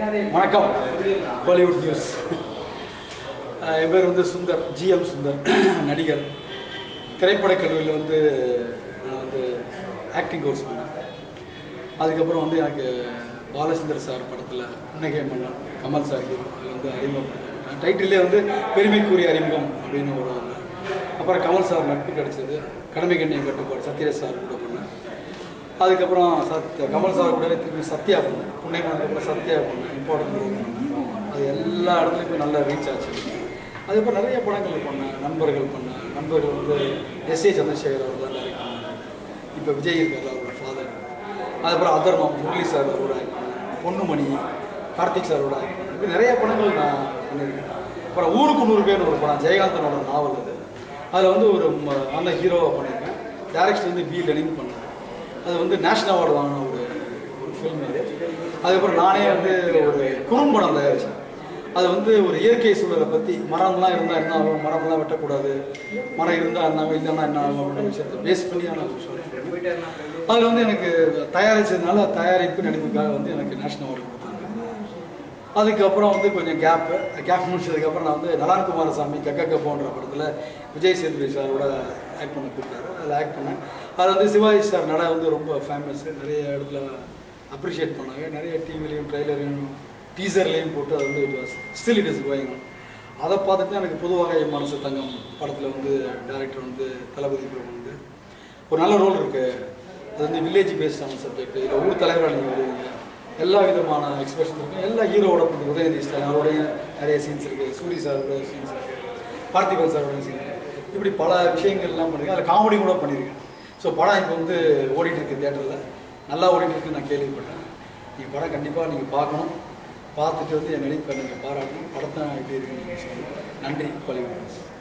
வணக்கம் பாலிவுட் நியூஸ் அஹ் என் பேர் வந்து சுந்தர் ஜிஎம் சுந்தர் நடிகர் திரைப்படக் கல்லூரியில் வந்து நான் வந்து ஆக்டிங் கோர்ஸ் பண்ணேன் அதுக்கப்புறம் வந்து எனக்கு பாலச்சந்தர் சார் படத்தில் புன்னகை மன்னன் கமல் சார் ஹீரோ அதில் வந்து அறிமுகப்படுத்தப்பட்டேன் டைட்டிலே வந்து பெருமைக்குரிய அறிமுகம் அப்படின்னு ஒரு அப்புறம் கமல் சார் நட்பு கிடச்சிது கடமை கண்ணியம் கட்டுப்பாடு சத்யராஜ் சார் கூட பண்ணேன் அதுக்கப்புறம் சத் கமல் சார் கூட திருப்பி சத்யா பண்ணேன் புண்ணை அப்புறம் சத்யா பண்ணேன் இம்பார்ட்டன்ட் ரோல் பண்ணேன் அது எல்லா இடத்துலையும் போய் நல்லா ரீச் ஆச்சு அதுக்கப்புறம் நிறைய படங்கள் பண்ணேன் நண்பர்கள் பண்ணேன் நண்பர்கள் வந்து எஸ் ஏ சந்திரசேகர் அவர் தான் டைரக்ட் பண்ணார் இப்போ விஜய் இருக்கார் அவரோட ஃபாதர் அதுக்கப்புறம் அதர்மம் முரளி சார் அவரோட ஆக்ட் பண்ணேன் பொண்ணுமணி கார்த்திக் சாரோட ஆக்ட் பண்ணேன் இப்படி நிறைய படங்கள் நான் பண்ணியிருக்கேன் அப்புறம் ஊருக்கு நூறு பேர் ஒரு படம் ஜெயகாந்தனோட நாவல் அது அதில் வந்து ஒரு ம- அந்த ஹீரோவாக பண்ணியிருக்கேன் டேரக்ஷன் வந்து பி லெனின் பண்ணார் அது வந்து நேஷனல் அவார்டு வாங்கின ஒரு ஒரு ஃபில்ம் அது அதுக்கப்புறம் நானே வந்து ஒரு குறும்படம் தயாரித்தேன் அது வந்து ஒரு இயற்கை சூழலை பற்றி மரம்லாம் இருந்தால் என்ன ஆகும் மரம்லாம் வெட்டக்கூடாது மரம் இருந்தால் என்ன ஆகும் இல்லைன்னா என்ன ஆகும் அப்படின்ற விஷயத்தை பேஸ் பண்ணி நான் சொல்கிறேன் அதில் வந்து எனக்கு தயாரித்ததுனால தயாரிப்பு நடிப்புக்காக வந்து எனக்கு நேஷனல் அவார்டு கொடுத்தாங்க அதுக்கப்புறம் வந்து கொஞ்சம் கேப்பு கேப் முடிச்சதுக்கப்புறம் நான் வந்து நலான் குமாரசாமி கக்கக்க போன்ற படத்தில் விஜய் சேதுபதி சாரோட ஆக்ட் பண்ண கூப்பிட்டாரு அதில் ஆக்ட் பண்ணேன் அது வந்து சிவாஜி சார் நட வந்து ரொம்ப ஃபேமஸ் நிறைய இடத்துல அப்ரிஷியேட் பண்ணாங்க நிறைய டிவிலையும் ட்ரெய்லரையும் டீசர்லேயும் போட்டு அது வந்து it was still it is going அதை பார்த்துட்டு தான் எனக்கு பொதுவாக என் மனசு தங்கம் படத்தில் வந்து டேரக்டர் வந்து தளபதி பிரபு வந்து ஒரு நல்ல ரோல் இருக்குது அது வந்து வில்லேஜ் பேஸ்டான சப்ஜெக்ட் இல்லை ஊர் தலைவராக நீங்கள் வருவீங்க எல்லா விதமான எக்ஸ்பிரஷன் இருக்கும் எல்லா ஹீரோவோட பண்ணி உதயநிதி ஸ்டாலின் அவருடைய நிறைய சீன்ஸ் இருக்குது சூரி சாரோட சீன்ஸ் இருக்குது பார்த்திபன் சாரோட சீன் இப்படி பல விஷயங்கள்லாம் பண்ணியிருக்கேன் அதில் காமெடி கூட பண்ணியிருக்கேன் ஸோ படம் இப்போ வந்து ஓடிட்டு இருக்கு தியேட்டரில் நல்லா ஓடிட்டு இருக்குன்னு நான் கேள்விப்பட்டேன் நீங்கள் படம் கண்டிப்பாக நீங்கள் பார்க்கணும் பார்த்துட்டு வந்து என் நடிப்பை நீங்கள் பாராட்டணும் படத்தை எப்படி இருக்குன்னு நீங்கள் சொல்லணும் நன்றி கொலை